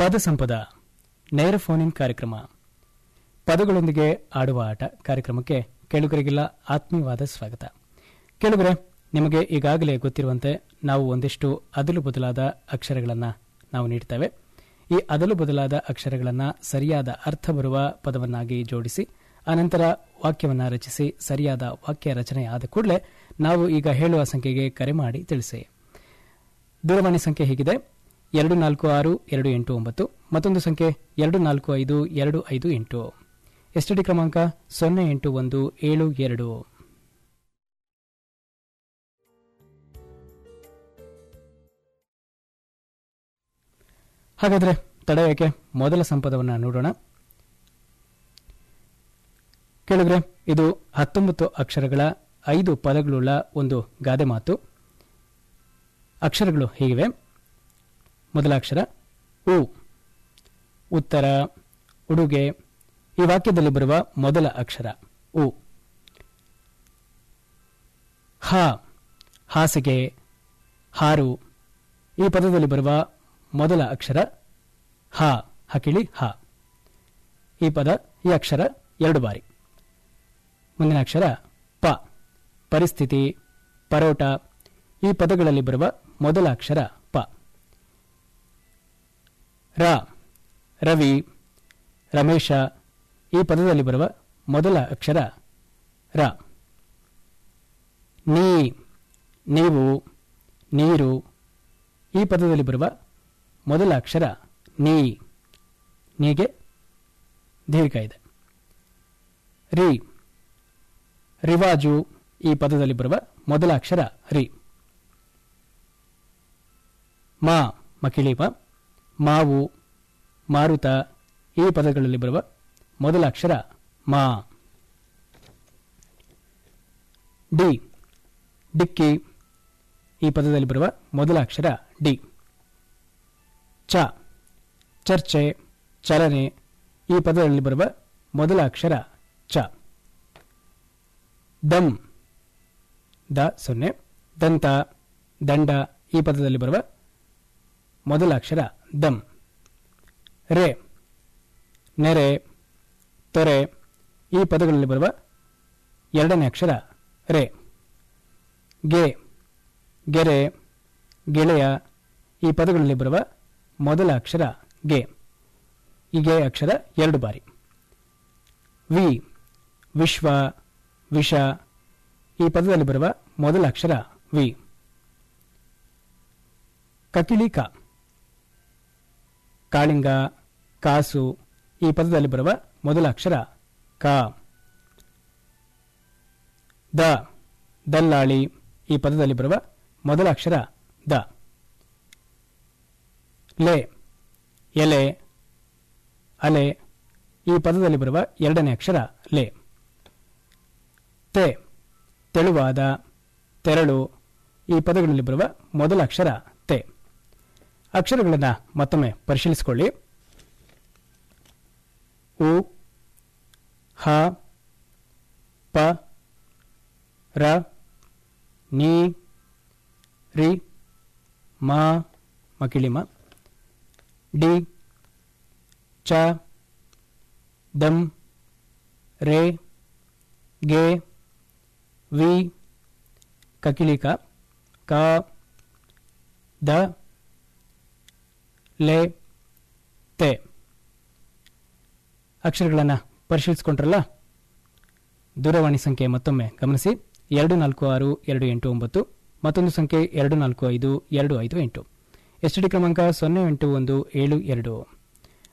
ಪದ ಸಂಪದ ನೇರ phone in ಕಾರ್ಯಕ್ರಮ ಪದಗಳೊಂದಿಗೆ ಆಡುವ ಆಟ ಕಾರ್ಯಕ್ರಮಕ್ಕೆ ಕೇಳುಗರಿಗೆಲ್ಲ ಆತ್ಮೀಯವಾದ ಸ್ವಾಗತ ಕೇಳುಗರೆ ನಿಮಗೆ ಈಗಾಗಲೇ ಗೊತ್ತಿರುವಂತೆ ನಾವು ಒಂದಿಷ್ಟು ಅದಲು ಬದಲಾದ ಅಕ್ಷರಗಳನ್ನು ನಾವು ನೀಡ್ತೇವೆ ಈ ಅದಲು ಬದಲಾದ ಅಕ್ಷರಗಳನ್ನು ಸರಿಯಾದ ಅರ್ಥ ಬರುವ ಪದವನ್ನಾಗಿ ಜೋಡಿಸಿ ಅನಂತರ ವಾಕ್ಯವನ್ನು ರಚಿಸಿ ಸರಿಯಾದ ವಾಕ್ಯ ರಚನೆ ಆದ ಕೂಡಲೇ ನಾವು ಈಗ ಹೇಳುವ ಸಂಖ್ಯೆಗೆ ಕರೆ ಮಾಡಿ ತಿಳಿಸಿ ದೂರವಾಣಿ ಸಂಖ್ಯೆ ಹೀಗಿದೆ ಎರಡು ನಾಲ್ಕು ಆರು ಎರಡು ಎಂಟು ಒಂಬತ್ತು ಮತ್ತೊಂದು ಸಂಖ್ಯೆ ಎರಡು ನಾಲ್ಕು ಐದು ಎರಡು ಐದು ಎಂಟು ಎಸ್ಟಿಡಿ ಕ್ರಮಾಂಕ ಸೊನ್ನೆ ಎಂಟು ಒಂದು ಏಳು ಎರಡು ಹಾಗಾದ್ರೆ ತಡ ಯಾಕೆ ಮೊದಲ ಸಂಪದವನ್ನು ನೋಡೋಣ ಕೇಳಿದ್ರೆ ಇದು ಹತ್ತೊಂಬತ್ತು ಅಕ್ಷರಗಳ ಐದು ಪದಗಳುಳ್ಳ ಒಂದು ಗಾದೆ ಮಾತು ಅಕ್ಷರಗಳು ಹೀಗಿವೆ ಮೊದಲ ಅಕ್ಷರ ಉ ಉತ್ತರ ಉಡುಗೆ ಈ ವಾಕ್ಯದಲ್ಲಿ ಬರುವ ಮೊದಲ ಅಕ್ಷರ ಉ ಹ ಹಾಸಿಗೆ ಹಾರು ಈ ಪದದಲ್ಲಿ ಬರುವ ಮೊದಲ ಅಕ್ಷರ ಹ ಹಕಿಳಿ ಹ ಈ ಪದ ಈ ಅಕ್ಷರ ಎರಡು ಬಾರಿ ಮುಂದಿನ ಅಕ್ಷರ ಪ ಪರಿಸ್ಥಿತಿ ಪರೋಟ ಈ ಪದಗಳಲ್ಲಿ ಬರುವ ಮೊದಲ ಅಕ್ಷರ ಪ ರ ರವಿ ರಮೇಶ ಈ ಪದದಲ್ಲಿ ಬರುವ ಮೊದಲ ಅಕ್ಷರ ರ ನೀ ನೀವು ನೀರು ಈ ಪದದಲ್ಲಿ ಬರುವ ಮೊದಲ ಅಕ್ಷರ ನೀ ನೀಗೆ ದೀರ್ಘ ಇದೆ ರಿ ರಿವಾಜು ಈ ಪದದಲ್ಲಿ ಬರುವ ಮೊದಲ ಅಕ್ಷರ ರಿ ಮಾ ಮಕಿಳಿಮ ಮಾವು ಮಾರುತ ಈ ಪದಗಳಲ್ಲಿ ಬರುವ ಮೊದಲ ಅಕ್ಷರ ಮಾ ಡಿ ಡಿಕ್ಕಿ ಈ ಪದದಲ್ಲಿ ಬರುವ ಮೊದಲ ಅಕ್ಷರ ಡಿ ಚ ಚರ್ಚೆ ಚಲನೆ ಈ ಪದದಲ್ಲಿ ಬರುವ ಮೊದಲ ಅಕ್ಷರ ಚ ದಮ್ ದ ಸೊನ್ನೆ ದಂತ ದಂಡ ಈ ಪದದಲ್ಲಿ ಬರುವ ಮೊದಲ ಅಕ್ಷರ ದಮ್ ರೇ ನೆರೆ ತೊರೆ ಈ ಪದಗಳಲ್ಲಿ ಬರುವ ಎರಡನೇ ಅಕ್ಷರ ರೇ ಗೆ ಗೆರೆ ಗೆಳೆಯ ಈ ಪದಗಳಲ್ಲಿ ಬರುವ ಮೊದಲ ಅಕ್ಷರ ಗೆ ಈ ಗೆ ಅಕ್ಷರ ಎರಡು ಬಾರಿ ವಿ ವಿಶ್ವ ವಿಷ ಈ ಪದದಲ್ಲಿ ಬರುವ ಮೊದಲ ಅಕ್ಷರ ವಿ ಕಕಿಲಿ ಕ ಕಾಳಿಂಗ ಕಾಸು ಈ ಪದದಲ್ಲಿ ಬರುವ ಮೊದಲ ಅಕ್ಷರ ಕ ದ ದಲ್ಲಾಳಿ ಈ ಪದದಲ್ಲಿ ಬರುವ ಮೊದಲ ಅಕ್ಷರ ದ ಲೆ ಎಲೆ ಅಲೆ ಈ ಪದದಲ್ಲಿ ಬರುವ ಎರಡನೇ ಅಕ್ಷರ ಲೆ ತೆ ತೆಳುವಾದ ತೆರಳು ಈ ಪದಗಳಲ್ಲಿ ಬರುವ ಮೊದಲ ಅಕ್ಷರ ತೆ ಅಕ್ಷರಗಳನ್ನು ಮತ್ತೊಮ್ಮೆ ಪರಿಶೀಲಿಸಿಕೊಳ್ಳಿ ಉ ಹ ಪ ರ ನೀ ರಿ ಮ ಮಕಿಳಿಮ ಡಿ ಚ ದಮ್ ರೇ ಗೆ ವಿ ಕಕಿಲಿಕ ಕ ದ ಲೆ ತೆ ಅಕ್ಷರಗಳನ್ನು ಪರಿಶೀಲಿಸಿಕೊಂಡ್ರಲ್ಲ ದೂರವಾಣಿ ಸಂಖ್ಯೆ ಮತ್ತೊಮ್ಮೆ ಗಮನಿಸಿ ಎರಡು ನಾಲ್ಕು ಆರು ಎರಡು ಎಂಟು ಒಂಬತ್ತು ಮತ್ತೊಂದು ಸಂಖ್ಯೆ ಎರಡು ನಾಲ್ಕು ಐದು ಎರಡು ಐದು ಎಂಟು ಎಸ್ಟಿಡಿ ಕ್ರಮಾಂಕ ಸೊನ್ನೆ ಎಂಟು ಒಂದು ಏಳು ಎರಡು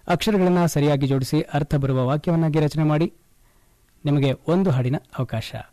ಅಕ್ಷರಗಳನ್ನು ಸರಿಯಾಗಿ ಜೋಡಿಸಿ ಅರ್ಥ ಬರುವ ವಾಕ್ಯವನ್ನಾಗಿ ರಚನೆ ಮಾಡಿ ನಿಮಗೆ ಒಂದು ಹಾಡಿನ ಅವಕಾಶ